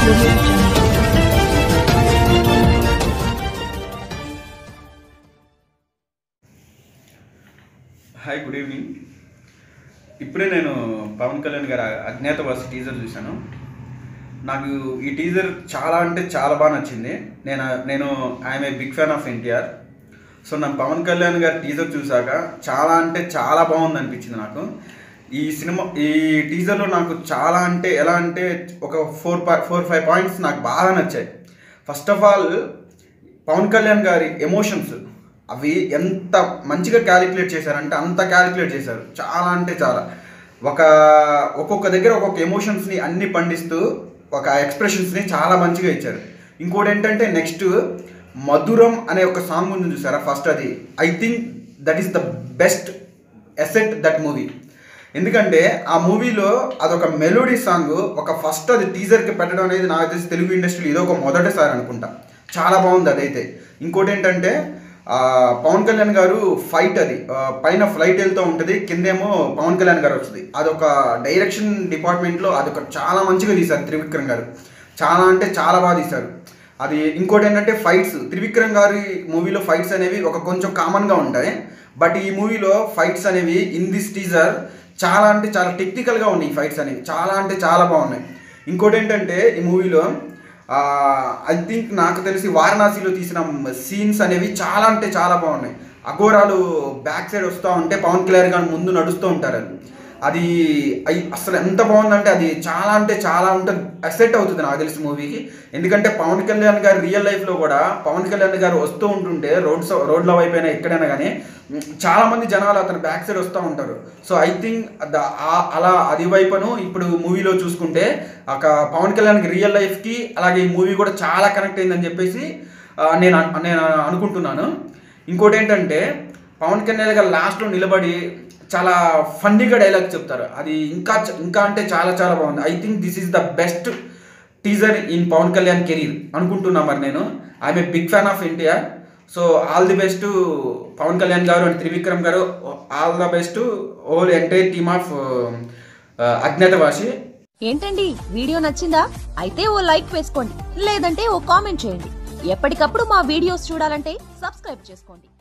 audio jungle. Hi good evening ఇప్పుడే నేను పవన్ కళ్యాణ్ గారి అజ్ఞాతవాసి టీజర్ చూశాను నాకు ఈ టీజర్ చాలా అంటే చాలా బాగా నచ్చింది నేను నేను I'm a big fan of NTR so నాకు పవన్ కళ్యాణ్ గారి టీజర్ చూశాక చాలా అంటే చాలా బాగుంది అనిపించింది నాకు ఈ సినిమా ఈ టీజర్లో నాకు చాలా అంటే ఎలా అంటే ఒక ఫోర్ ఫోర్ ఫైవ్ పాయింట్స్ నాకు బాగా నచ్చాయి first of all Pavan Kalyan గారి ఎమోషన్స్ అవి ఎంత మంచిగా క్యాలిక్యులేట్ చేశారంటే అంత క్యాలిక్యులేట్ చేశారు చాలా అంటే చాలా ఒక ఒక్కొక్క దగ్గర ఒక్కొక్క ఎమోషన్స్ని అన్ని పండిస్తూ ఒక ఎక్స్ప్రెషన్స్ని చాలా మంచిగా ఇచ్చారు ఇంకోటి ఏంటంటే నెక్స్ట్ మధురం అనే ఒక సాంగ్ ఉంది చూసారా ఫస్ట్ అది I think that is the best asset that movie ఎందుకంటే ఆ మూవీలో అదొక మెలోడీ సాంగ్ ఒక ఫస్ట్ అది టీజర్కి పెట్టడం అనేది నాకు తెలిసి తెలుగు ఇండస్ట్రీలో ఇదో ఒక మొదటిసారి అనుకుంటా చాలా బాగుంది అదైతే ఇంకోటి ఏంటంటే ఆ, పవన్ కళ్యాణ్ గారు ఫైట్ అది ఆ, పైన ఫ్లైట్ వెళ్తూ ఉంటుంది కిందేమో పవన్ కళ్యాణ్ గారు వస్తుంది అదొక డైరెక్షన్ డిపార్ట్మెంట్లో అదొక చాలా మంచిగా తీశారు త్రివిక్రమ్ గారు చాలా అంటే చాలా బాగా తీశారు అది ఇంకోటి ఏంటంటే ఫైట్స్ త్రివిక్రమ్ గారి మూవీలో ఫైట్స్ అనేవి ఒక కొంచెం కామన్గా ఉంటాయి బట్ ఈ మూవీలో ఫైట్స్ అనేవి ఇన్ దిస్ టీజర్ చాలా అంటే చాలా టెక్నికల్గా ఉన్నాయి ఈ ఫైట్స్ అనేవి చాలా అంటే చాలా బాగున్నాయి ఇంకోటి ఏంటంటే ఈ మూవీలో ఐ థింక్ నాకు తెలిసి వారణాసిలో తీసిన సీన్స్ అనేవి చాలా అంటే చాలా బాగున్నాయి అఘోరాలు బ్యాక్ సైడ్ వస్తూ ఉంటే పవన్ కళ్యాణ్ గారు ముందు నడుస్తూ ఉంటారు అది అయి అసలు ఎంత బాగుందంటే అది చాలా అంటే చాలా ఉంటుంది అసెట్ అవుతుంది నాకు తెలిసి మూవీకి ఎందుకంటే పవన్ కళ్యాణ్ గారు రియల్ లైఫ్లో కూడా పవన్ కళ్యాణ్ గారు వస్తూ ఉంటుంటే రోడ్స్ రోడ్ల వైపు అయినా ఎక్కడైనా కానీ మ్, చాలా మంది జనాలు అతను బ్యాక్ సైడ్ వస్తూ ఉంటారు సో ఐ థింక్ అలా అది వైపును ఇప్పుడు మూవీలో చూసుకుంటే ఒక పవన్ కళ్యాణ్కి రియల్ లైఫ్కి అలాగే ఈ మూవీ కూడా చాలా కనెక్ట్ అయిందని చెప్పేసి ఆ, నేను అన్- నేను అనుకుంటున్నాను ఇంకోటి ఏంటంటే పవన్ కళ్యాణ్ గారు లాస్ట్లో నిలబడి చాలా ఫన్నీగా డైలాగ్ చెప్తారు అది ఇంకా చ- ఇంకా అంటే చాలా చాలా బాగుంది I think this is the best teaser in Pavan Kalyan career అనుకుంటున్నా మరి నేను I'm a big fan of NTR so all the best Pavan Kalyan గారు అండ్ త్రివిక్రమ్ గారు all the best whole entire team of Agnyaathavaasi ఏంటండి వీడియో నచ్చిందా అయితే ఓ లైక్ వేసుకోండి లేదంటే ఓ కామెంట్ చేయండి ఎప్పటికప్పుడు మా వీడియోస్ చూడాలంటే సబ్స్క్రైబ్ చేసుకోండి